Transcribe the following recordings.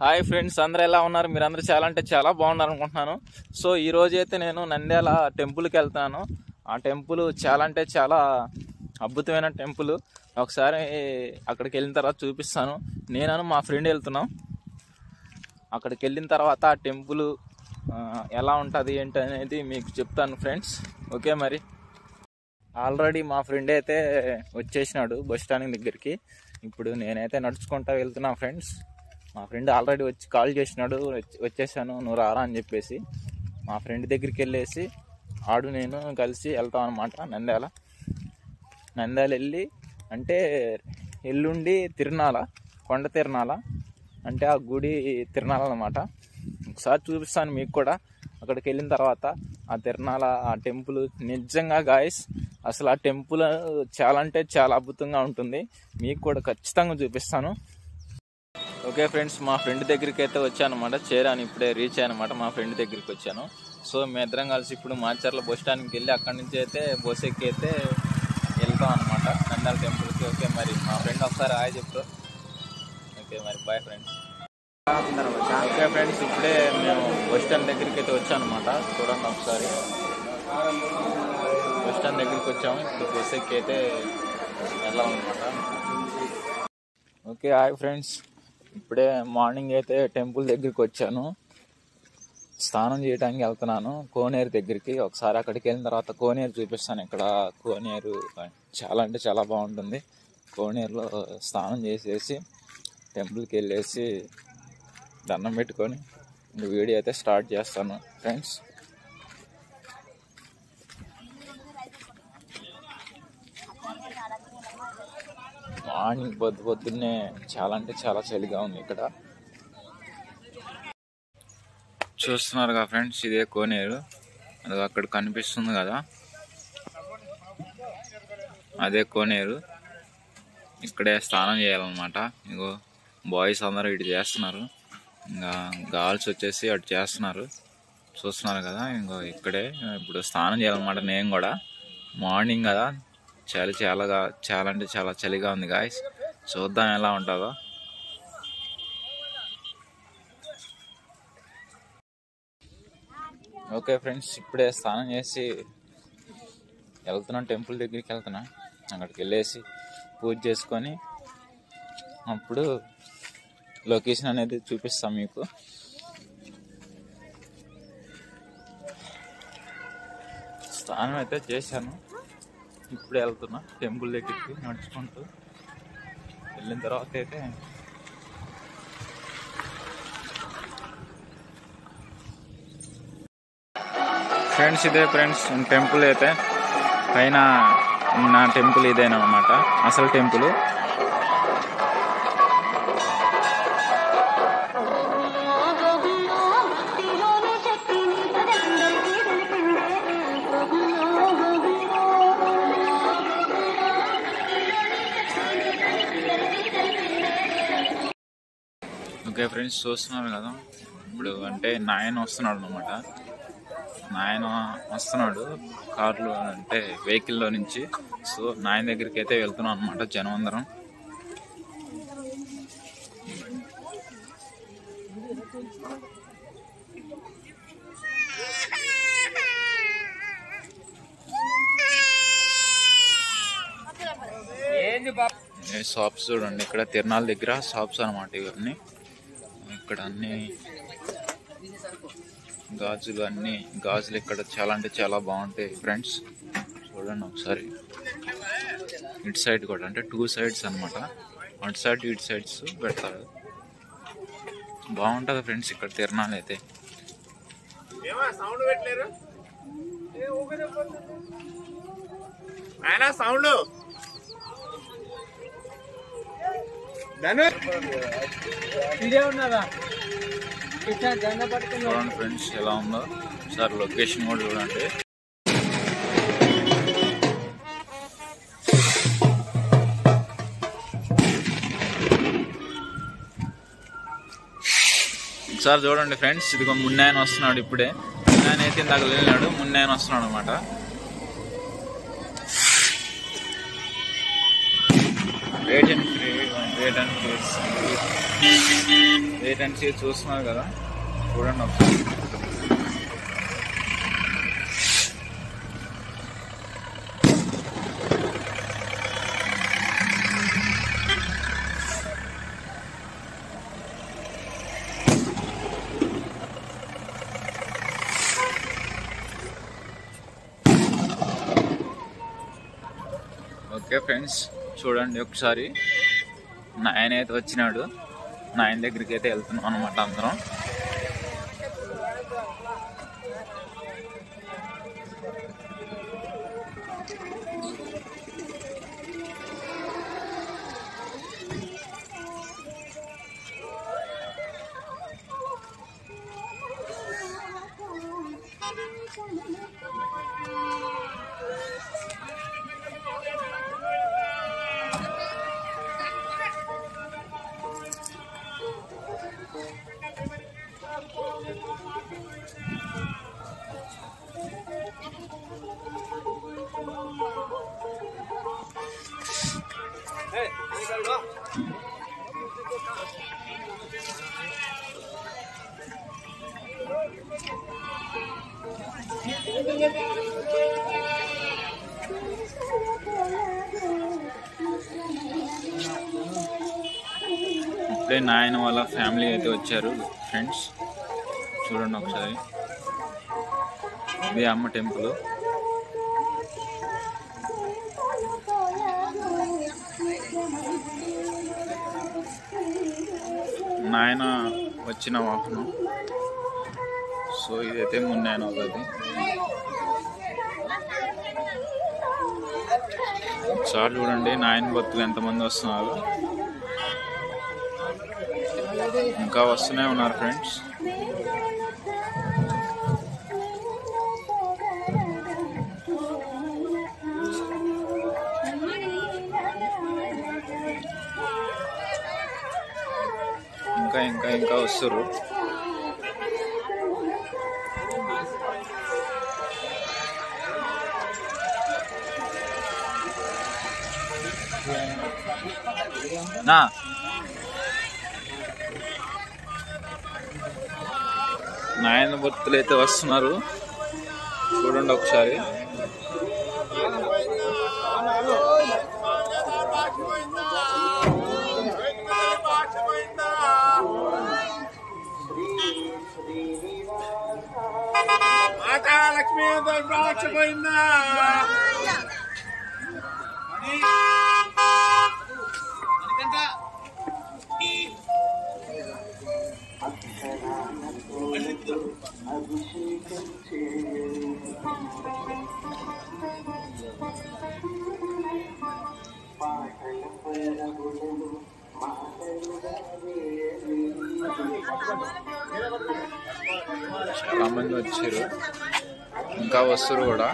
hi friends అందరూ ఎలా ఉన్నారు మీరు అందరూ చాలా అంటే చాలా బాగున్నారు అనుకుంటున్నాను సో ఈ రోజు అయితే నేను నంద్యాల టెంపుల్కి వెళ్తాను ఆ టెంపుల్ చాలా అంటే చాలా అద్భుతమైన టెంపుల్ ఒకసారి అక్కడికి వెళ్ళిన తర్వాత చూపిస్తాను నేను మా ఫ్రెండ్ వెళ్తున్నాం అక్కడికి వెళ్ళిన తర్వాత ఆ టెంపుల్ ఎలా ఉంటుంది ఏంటి అనేది మీకు చెప్తాను ఫ్రెండ్స్ ఓకే మరి ఆల్రెడీ మా ఫ్రెండ్ అయితే వచ్చేసినాడు బస్ స్టాండ్ దగ్గరికి ఇప్పుడు నేనైతే నడుచుకుంటా వెళ్తున్నా ఫ్రెండ్స్ మా ఫ్రెండ్ ఆల్రెడీ వచ్చి కాల్ చేసినాడు వచ్చి- వచ్చేసాను నువ్వు రారా అని చెప్పేసి మా ఫ్రెండ్ దగ్గరికి వెళ్ళేసి ఆడు నేను కలిసి వెళ్తాం అనమాట నంద్యాల నంద్యాల వెళ్ళి అంటే ఎల్లుండి తిరునాల కొండ తిరునాల అంటే ఆ గుడి తిరునాల అనమాట ఒకసారి చూపిస్తాను మీకు కూడా అక్కడికి వెళ్ళిన తర్వాత ఆ తిరునాల ఆ టెంపుల్ నిజంగా గాయస్ అసలు ఆ టెంపుల్ చాలా అంటే చాలా అద్భుతంగా ఉంటుంది మీకు కూడా ఖచ్చితంగా చూపిస్తాను ఓకే ఫ్రెండ్స్ మా ఫ్రెండ్ దగ్గరికి అయితే వచ్చాను అనమాట చేరాను ఇప్పుడే రీచ్ అయ్యానమాట మా ఫ్రెండ్ దగ్గరికి వచ్చాను సో మీ ఇద్దరం కలిసి ఇప్పుడు మాచర్ల బస్ స్టాండ్కి వెళ్ళి అక్కడి నుంచి అయితే బస్ ఎక్కి అయితే వెళ్తాం అనమాట నందాల టెంపుల్కి ఓకే మరి మా ఫ్రెండ్ ఒకసారి హాయ్ చెప్తారు ఓకే మరి బాయ్ ఫ్రెండ్స్ ఓకే ఫ్రెండ్స్ ఇప్పుడే మేము బస్ స్టాండ్ దగ్గరికి అయితే వచ్చాను అనమాట చూడండి ఒకసారి బస్ స్టాండ్ దగ్గరికి వచ్చాము ఇప్పుడు బస్ ఎక్కి అయితే వెళ్ళామన్నమాట ఓకే హాయ్ ఫ్రెండ్స్ ఇప్పుడే మార్నింగ్ అయితే టెంపుల్ దగ్గరికి వచ్చాను స్నానం చేయడానికి వెళ్తున్నాను కోనేరు దగ్గరికి ఒకసారి అక్కడికి వెళ్ళిన తర్వాత కోనేరు చూపిస్తాను ఇక్కడ కోనేరు చాలా అంటే చాలా బాగుంటుంది కోనేరులో స్నానం చేసేసి టెంపుల్కి వెళ్ళేసి దండం పెట్టుకొని ఇంక వీడియో అయితే స్టార్ట్ చేస్తాను ఫ్రెండ్స్ మార్నింగ్ పొద్దు పొద్దున్నే చాలా అంటే చాలా చలిగా ఉంది ఇక్కడ చూస్తున్నారు కదా ఫ్రెండ్స్ ఇదే కోనేరు అది అక్కడ కనిపిస్తుంది కదా అదే కోనేరు ఇక్కడే స్నానం చేయాలన్నమాట ఇగో బాయ్స్ అందరూ ఇటు చేస్తున్నారు ఇంకా గర్ల్స్ వచ్చేసి అటు చేస్తున్నారు చూస్తున్నారు కదా ఇంకో ఇక్కడే ఇప్పుడు స్నానం చేయాలన్నమాట నేను కూడా మార్నింగ్ కదా చలి చాలాగా చాలా అంటే చాలా చలిగా ఉంది గాయస్ చూద్దాం ఎలా ఉంటుందో ఓకే ఫ్రెండ్స్ ఇప్పుడే స్నానం చేసి వెళ్తున్నాం టెంపుల్ దగ్గరికి వెళ్తున్నా అక్కడికి వెళ్ళేసి పూజ చేసుకొని అప్పుడు లొకేషన్ అనేది చూపిస్తాం మీకు స్నానం అయితే చేశాను ఇప్పుడు వెళ్తున్నా టెంపుల్ దగ్గరికి నడుచుకుంటూ వెళ్ళిన తర్వాత అయితే ఫ్రెండ్స్ ఇదే ఫ్రెండ్స్ టెంపుల్ అయితే పైన ఉన్న టెంపుల్ ఇదేనమాట అసలు టెంపుల్ ఓకే ఫ్రెండ్స్ చూస్తున్నారు కదా ఇప్పుడు అంటే నాయన వస్తున్నాడు అనమాట నాయన వస్తున్నాడు కార్లో అంటే వెహికల్లో నుంచి సో నాయన దగ్గరికి అయితే వెళ్తున్నాం అనమాట జనం అందరం ఈ షాప్స్ చూడండి ఇక్కడ తిరునాళ్ళ దగ్గర షాప్స్ అనమాట ఇవన్నీ ఇక్కడ అన్ని గాజులు అన్ని గాజులు ఇక్కడ చాలా అంటే చాలా బాగుంటాయి ఫ్రెండ్స్ చూడండి ఒకసారి ఇటు సైడ్ కూడా అంటే టూ సైడ్స్ అన్నమాట అటు సైడ్ ఇటు సైడ్స్ పెడతారు బాగుంటుంది ఫ్రెండ్స్ ఇక్కడ తిరణాలు అయితే సౌండ్ పెట్టలేరు ఆయన సౌండ్ ధను చూడండి ఫ్రెండ్స్ ఎలా ఉందో సార్ లొకేషన్ కూడా చూడండి ఒకసారి చూడండి ఫ్రెండ్స్ ఇదిగో మున్నాయన వస్తున్నాడు ఇప్పుడే మున్నాయన అయితే ఇందాక వెళ్ళినాడు మున్నాయన వస్తున్నాడు అనమాట wait and wait and wait and see చూస్తున్నారు కదా చూడండి ఒకసారి ఓకే ఫ్రెండ్స్ చూడండి ఒకసారి నాయన అయితే వచ్చినాడు నాయన దగ్గరికి అయితే వెళ్తున్నాం అనమాట అందరం ఇప్పుడే నాయన వాళ్ళ ఫ్యామిలీ అయితే వచ్చారు ఫ్రెండ్స్ చూడండి ఒకసారి ఇది అమ్మ టెంపుల్ నాయన వచ్చిన వాహనం సో ఇదైతే మున్నాయన అవుతుంది చాలు చూడండి నాయన భక్తులు ఎంతమంది వస్తున్నారు ఇంకా వస్తూనే ఉన్నారు ఫ్రెండ్స్ ఇంకా ఇంకా ఇంకా వస్తారు నా నాయన భక్తులు అయితే వస్తున్నారు చూడండి ఒకసారి మాతా లక్ష్మీ ద్రాక్షపోయిందా చాలా మంది వచ్చారు ఇంకా వస్తారు కూడా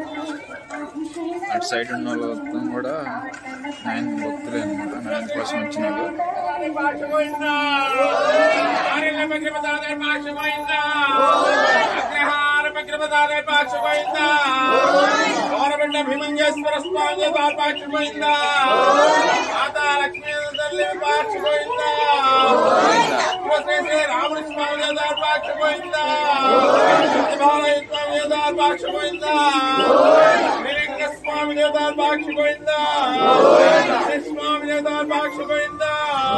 అటు సైడ్ ఉన్న వాళ్ళు మొత్తం కూడా నాయన భక్తులే అనమాట నాయన కోసం వచ్చినారు పాక్షపోయిందా ఆర్యల పగ్రపదాదే పాక్షపోయిందా అగ్రహార పగ్రపదాదే పాక్షపోయిందా గౌరబిడ్డ భీమంజేశ్వర స్వామి పాక్షపోయిందా మాతా లక్ష్మీ తల్లి పాక్షపోయిందా శ్రీ శ్రీ రాముడి స్వామి పాక్షపోయిందా బాలయ్య స్వామి పాక్షపోయిందా శ్రీలింగ స్వామి పాక్షపోయిందా శ్రీ స్వామి పాక్షపోయిందా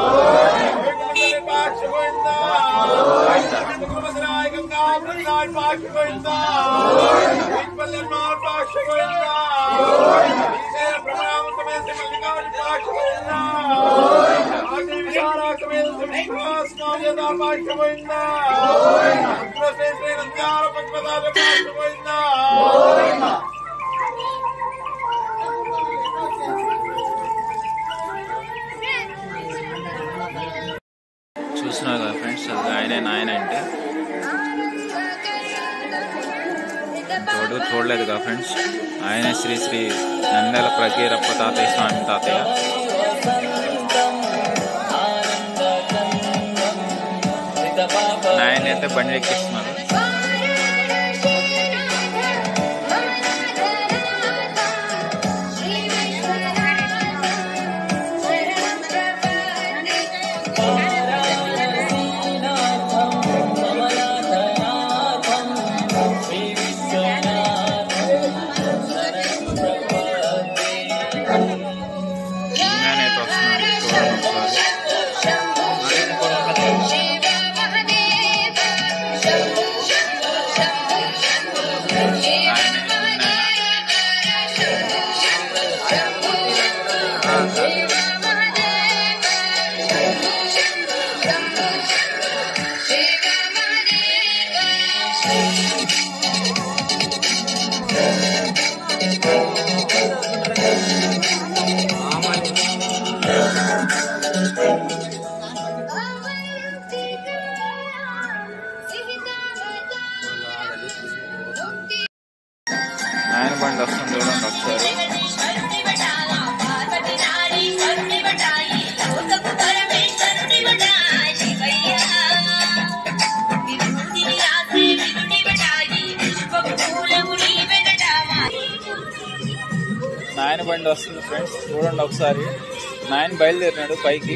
పాక్షపోయిందా కుటుంబరాయ గంగా బృందాయ్ పాక్షపోయిందా పాక్షపోయిందా ప్రభావం సమేత మల్లికార్జున పాక్షపోయిందా ఆది విశాల సమేత స్వామి పాక్షపోయిందా శ్రీ శ్రీ నంద్యాల పద్మనాభ పాక్షపోయిందా చూస్తున్నారు కదా ఫ్రెండ్స్ అది ఆయనే నాయన అంటే తోడు చూడలేదు కదా ఫ్రెండ్స్ ఆయనే శ్రీ శ్రీ నందల ప్రకీరప్ప తాతయ్య స్వామి తాతయ్య నాయన అయితే బండి ఎక్కిస్తున్నారు శ్రీ శివ మహదేవ శంభో శంభో శంభో శంభో శివ మహదేవ శంభో శంభో శంభో శంభో శివ మహదేవ శంభో శంభో శంభో శంభో శివ మహదేవ ఆయన బండి వస్తుంది చూడండి ఒకసారి నాయన బండి వస్తుంది ఫ్రెండ్స్ చూడండి ఒకసారి నాయన బయలుదేరినాడు పైకి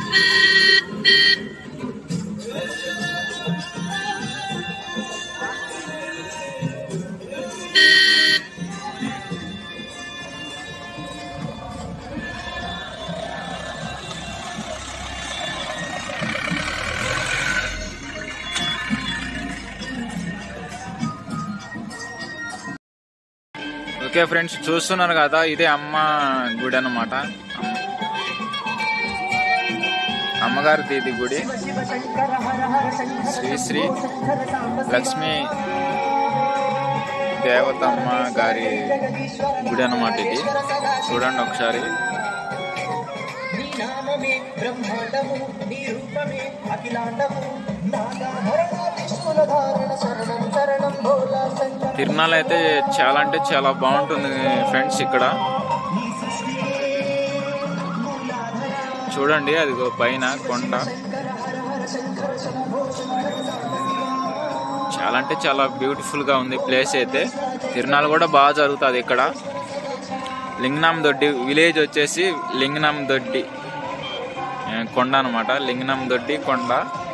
ఓకే ఫ్రెండ్స్ చూస్తున్నారు కదా ఇదే అమ్మ గుడి అన్నమాట అమ్మగారి దీది గుడి శ్రీ శ్రీ లక్ష్మీ దేవతమ్మ గారి గుడి అన్నమాట ఇది చూడండి ఒకసారి నీ నామమే బ్రహ్మాండము నీ రూపమే అఖిలాండము నాగాభరణ త్రిశూల ధారణ శరణం శరణం భోలా శంకర తిరునాళ్ళు అయితే చాలా అంటే చాలా బాగుంటుంది ఫ్రెండ్స్ ఇక్కడ చూడండి అది పైన కొండ చాలా అంటే చాలా బ్యూటిఫుల్ గా ఉంది ప్లేస్ అయితే తిరునాళ్ళు కూడా బాగా జరుగుతుంది ఇక్కడ లింగనాం దొడ్డి విలేజ్ వచ్చేసి లింగనాం దొడ్డి ఏ, కొండ అనమాట లింగనాం దొడ్డి కొండ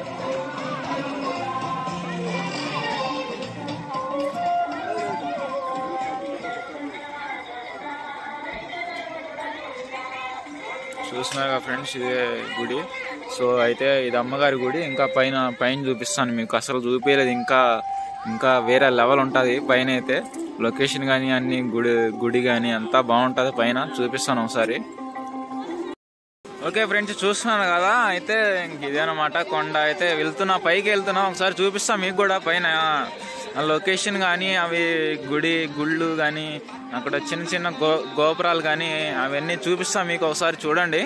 చూస్తున్నారు కదా ఫ్రెండ్స్ ఇదే గుడి సో అయితే ఇది అమ్మగారి గుడి ఇంకా పైన పైన చూపిస్తాను మీకు అసలు చూపించలేదు ఇంకా ఇంకా వేరే లెవెల్ ఉంటుంది పైన అయితే లొకేషన్ కానీ అన్ని గుడి గుడి కానీ అంతా బాగుంటుంది పైన చూపిస్తాను ఒకసారి ఓకే ఫ్రెండ్స్ చూస్తున్నాను కదా అయితే ఇంక ఇదేనమాట కొండ అయితే వెళ్తున్నా పైకి వెళ్తున్నా ఒకసారి చూపిస్తా మీకు కూడా పైన ఆ లొకేషన్ కానీ అవి గుడి గుళ్ళు కానీ అక్కడ చిన్న చిన్న గో గోపురాలు కానీ అవన్నీ చూపిస్తా మీకు ఒకసారి చూడండి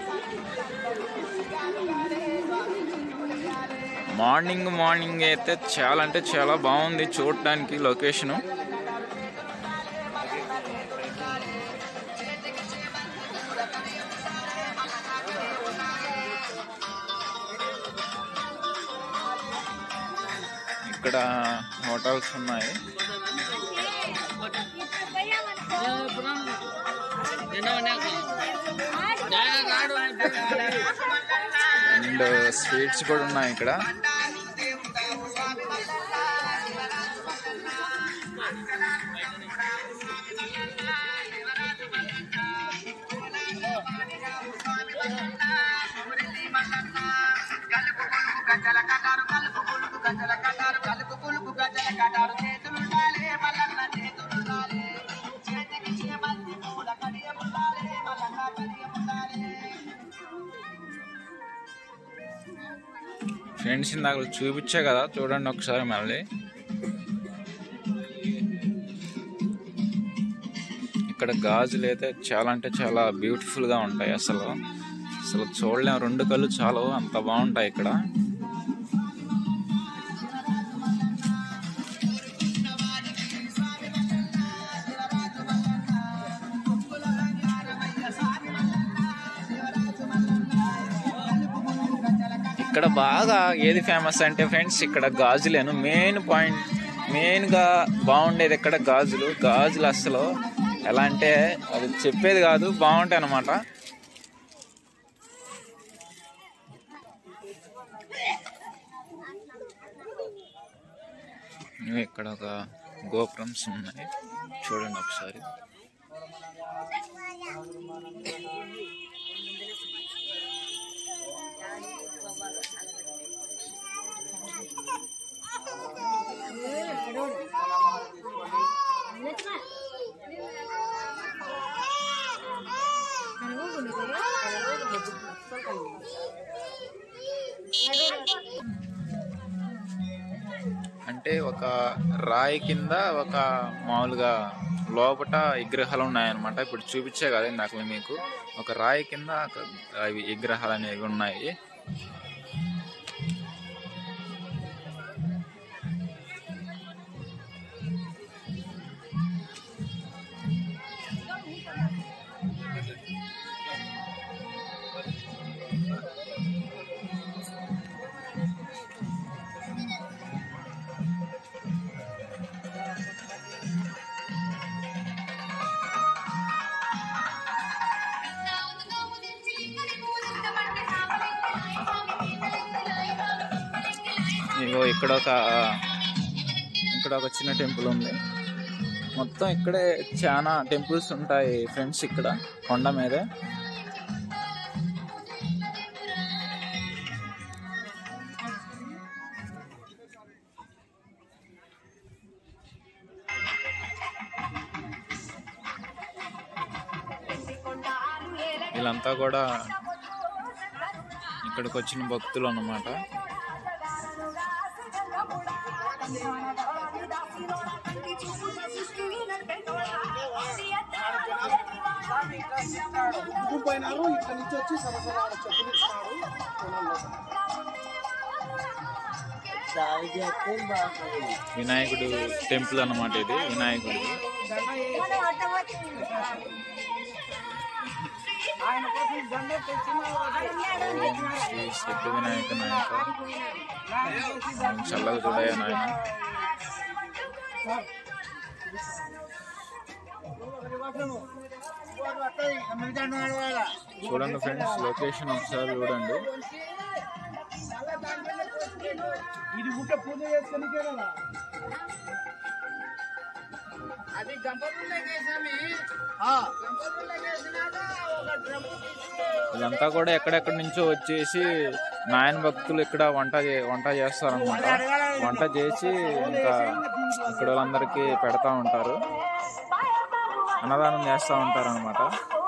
మార్నింగ్ మార్నింగ్ అయితే చాలా అంటే చాలా బాగుంది చూడటానికి లొకేషను ఇక్కడ హోటల్స్ ఉన్నాయి అండ్ స్వీట్స్ కూడా ఉన్నాయి ఇక్కడ ఫ్రెండ్స్ నాకు చూపించా కదా చూడండి ఒకసారి మళ్ళీ ఇక్కడ గాజులు అయితే చాలా అంటే చాలా బ్యూటిఫుల్ గా ఉంటాయి అసలు అసలు చూడలేం రెండు కళ్ళు చాలు అంత బాగుంటాయి ఇక్కడ ఇక్కడ బాగా ఏది ఫేమస్ అంటే ఫ్రెండ్స్ ఇక్కడ గాజులేను మెయిన్ పాయింట్ మెయిన్ గా బాగుండేది ఇక్కడ గాజులు గాజులు అసలు ఎలా అంటే అది చెప్పేది కాదు బాగుంటాయి అన్నమాట ఇవి ఇక్కడ ఒక గోపురమ్స్ ఉన్నాయి చూడండి ఒకసారి అంటే ఒక రాయి కింద ఒక మామూలుగా లోపట విగ్రహాలు ఉన్నాయన్నమాట ఇప్పుడు చూపించే కదా ఇందాక మీకు ఒక రాయి కింద ఒక అవి విగ్రహాలు అనేవి ఉన్నాయి ఇగో ఇక్కడ ఒక ఇక్కడ ఒక చిన్న టెంపుల్ ఉంది మొత్తం ఇక్కడే చాలా టెంపుల్స్ ఉంటాయి ఫ్రెండ్స్ ఇక్కడ కొండ మీదే వీళ్ళంతా కూడా ఇక్కడికి వచ్చిన భక్తులు అన్నమాట పోయినారు ఇక్కడ నుంచి వచ్చి సరసవాడ చెప్పులు ఇచ్చినాడు వినాయకుడు టెంపుల్ అన్నమాట ఇది వినాయకుడు శ్రీ సిద్ధి వినాయక నాయక చల్లగా చూడయ్యా నాయన చూడండి ఫ్రెండ్స్ లొకేషన్ ఒకసారి చూడండి ఇది ఉంటే పూజ చేసుకునికే కదా అది గంపతుల్లకే స్వామి గంపతుల్లకే వేసినాక ఒక డ్రమ్ము తీసి వీళ్ళంతా కూడా ఎక్కడెక్కడి నుంచో వచ్చేసి నాయన భక్తులు ఇక్కడ వంట చే- వంట చేస్తారనమాట వంట చేసి ఇంకా ఇక్కడ వాళ్ళందరికీ పెడతా ఉంటారు అన్నదానం చేస్తూ ఉంటారు అనమాట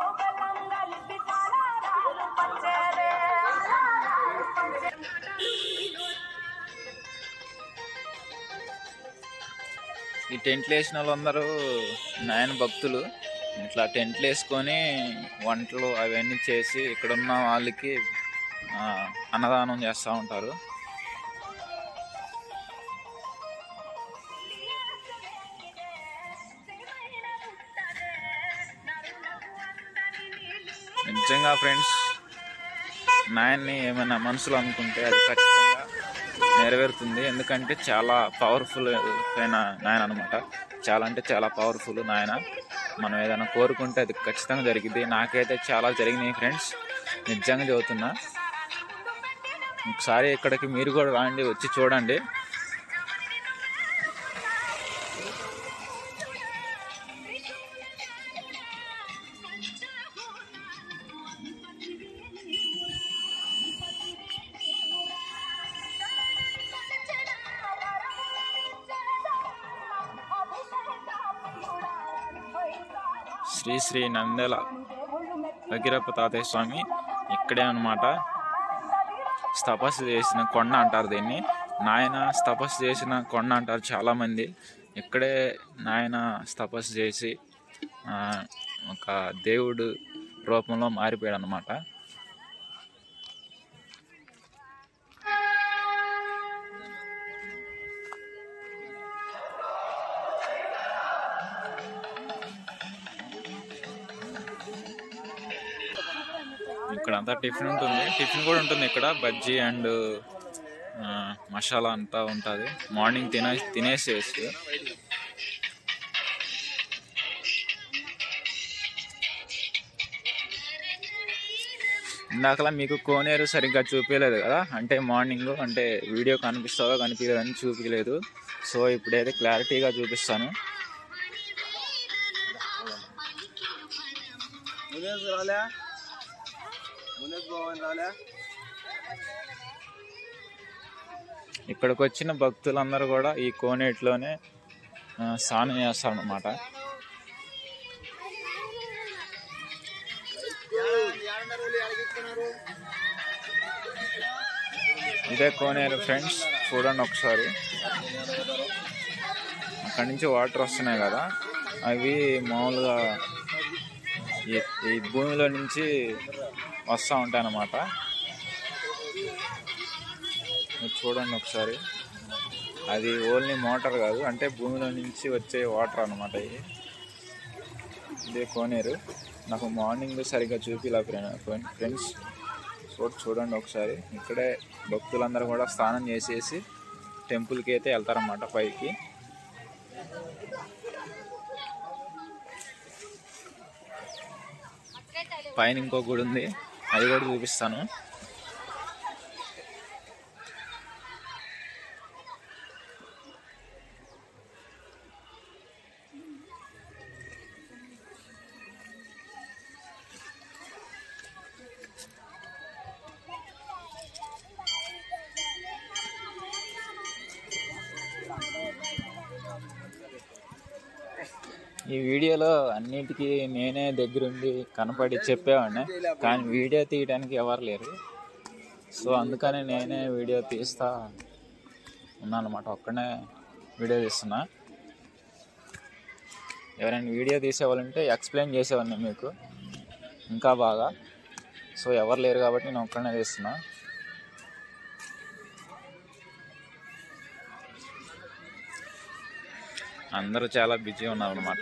ఈ టెంట్లు వేసిన వాళ్ళందరూ నాయన భక్తులు ఇట్లా టెంట్లు వేసుకొని వంటలు అవన్నీ చేసి ఇక్కడున్న వాళ్ళకి ఆ, అన్నదానం చేస్తూ ఉంటారు నిజంగా ఫ్రెండ్స్ నాయన్ని ఏమైనా మనసులో అనుకుంటే అది ఖచ్చితంగా నెరవేరుతుంది ఎందుకంటే చాలా పవర్ఫుల్ అయిన నాయన అనమాట చాలా అంటే చాలా పవర్ఫుల్ నాయన మనం ఏదైనా కోరుకుంటే అది ఖచ్చితంగా జరిగింది నాకైతే చాలా జరిగినాయి ఫ్రెండ్స్ నిజంగా చదువుతున్నా ఒకసారి ఇక్కడికి మీరు కూడా రాండి వచ్చి చూడండి శ్రీ శ్రీ నందెల భగీరప్ప తాతయ్య స్వామి ఇక్కడే అన్నమాట తపస్సు చేసిన కొండ అంటారు దీన్ని నాయన తపస్సు చేసిన కొండ అంటారు చాలా మంది ఇక్కడే నాయన తపస్సు చేసి ఆ, ఒక దేవుడు రూపంలో మారిపోయాడు అనమాట ఇక్కడ అంతా టిఫిన్ ఉంటుంది టిఫిన్ కూడా ఉంటుంది ఇక్కడ బజ్జీ అండ్ ఆ, మసాలా అంతా ఉంటుంది మార్నింగ్ తినే తినేసేసి ఇందాకలా మీకు కోనేరు సరిగ్గా చూపించలేదు కదా అంటే మార్నింగ్ అంటే వీడియో కనిపిస్తుందో కనిపించలేదని చూపించలేదు సో ఇప్పుడైతే క్లారిటీగా చూపిస్తాను మునేష్ రాలే మునేష్ భవన్ రాలే ఇక్కడికి వచ్చిన భక్తులందరూ కూడా ఈ కోనేటిలోనే ఆ, స్నానం చేస్తారన్నమాట ఇదే కోనేరు ఫ్రెండ్స్ చూడండి ఒకసారి అక్కడి నుంచి వాటర్ వస్తున్నాయి కదా అవి మామూలుగా ఈ ఈ భూమిలో నుంచి వస్తూ ఉంటాయి అన్నమాట మీరు చూడండి ఒకసారి అది ఓన్లీ మోటార్ కాదు అంటే భూమిలో నుంచి వచ్చే వాటర్ అన్నమాట ఇది ఇదే కోనేరు నాకు మార్నింగ్ సరిగ్గా చూపిలా ఫ్రెండ్స్ సో చూడండి ఒకసారి ఇక్కడే భక్తులందరూ కూడా స్నానం చేసేసి టెంపుల్కి అయితే వెళ్తారన్నమాట పైకి పైన ఇంకో గుడి ఉంది అది కూడా చూపిస్తాను ఈ వీడియోలో అన్నిటికీ నేనే దగ్గరుండి కనపడి చెప్పేవాడిని కానీ వీడియో తీయడానికి ఎవరు లేరు సో అందుకని నేనే వీడియో తీస్తా ఉన్నాను అనమాట ఒక్కనే వీడియో తీస్తున్నా ఎవరైనా వీడియో తీసేవాళ్ళంటే ఎక్స్ప్లెయిన్ చేసేవాడిని మీకు ఇంకా బాగా సో ఎవరు లేరు కాబట్టి నేను ఒక్కనే తీస్తున్నా అందరూ చాలా బిజీ ఉన్నారు అనమాట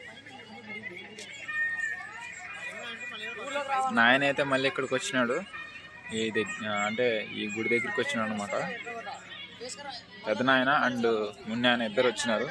నాయన అయితే మళ్ళీ ఇక్కడికి వచ్చినాడు ఈ దగ్గ అంటే ఈ గుడి దగ్గరికి వచ్చినాడు అనమాట పెద్ద నాయన అండ్ మున్న ఆయన ఇద్దరు వచ్చినారు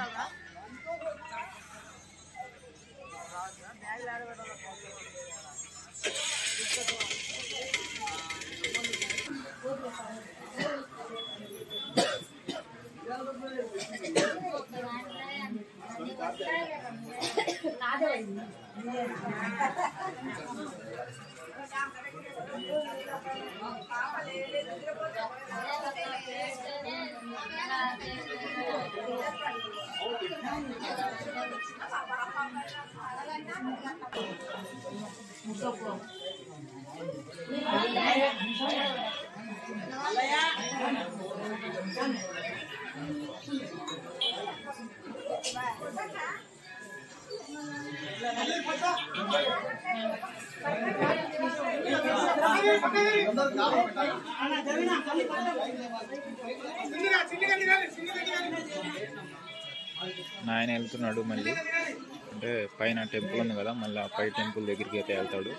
నాయన వెళ్తున్నాడు మళ్ళీ అంటే పైన టెంపుల్ ఉంది కదా మళ్ళీ ఆ పై టెంపుల్ దగ్గరికి అయితే వెళ్తాడు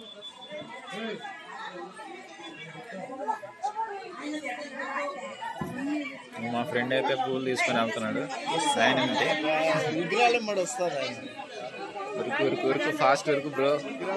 మా ఫ్రెండ్ అయితే పూలు తీసుకొని వెళ్తున్నాడు ఆయన అంటే విగ్రహాలు మరి వస్తారు ఆయన ఉరుకు ఉరుకు ఉరుకు ఫాస్ట్ ఉరుకు బ్రో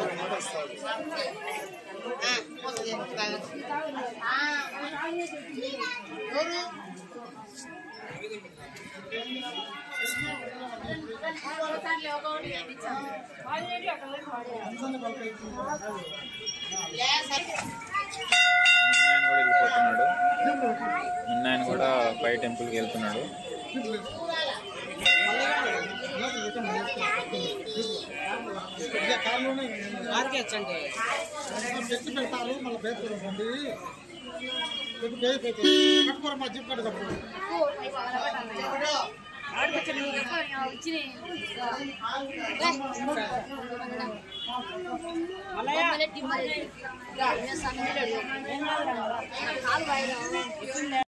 మున్నాయన కూడా వెళ్ళిపోతున్నాడు మున్నాయన కూడా పై టెంపుల్కి వెళ్తున్నాడు పెట్టి పెడతారు మళ్ళీ పేపర్ పండి పెట్టి పేరు పెట్టి కట్టుకోరు మా జిప్ కట్టుకోరు మళ్ళీ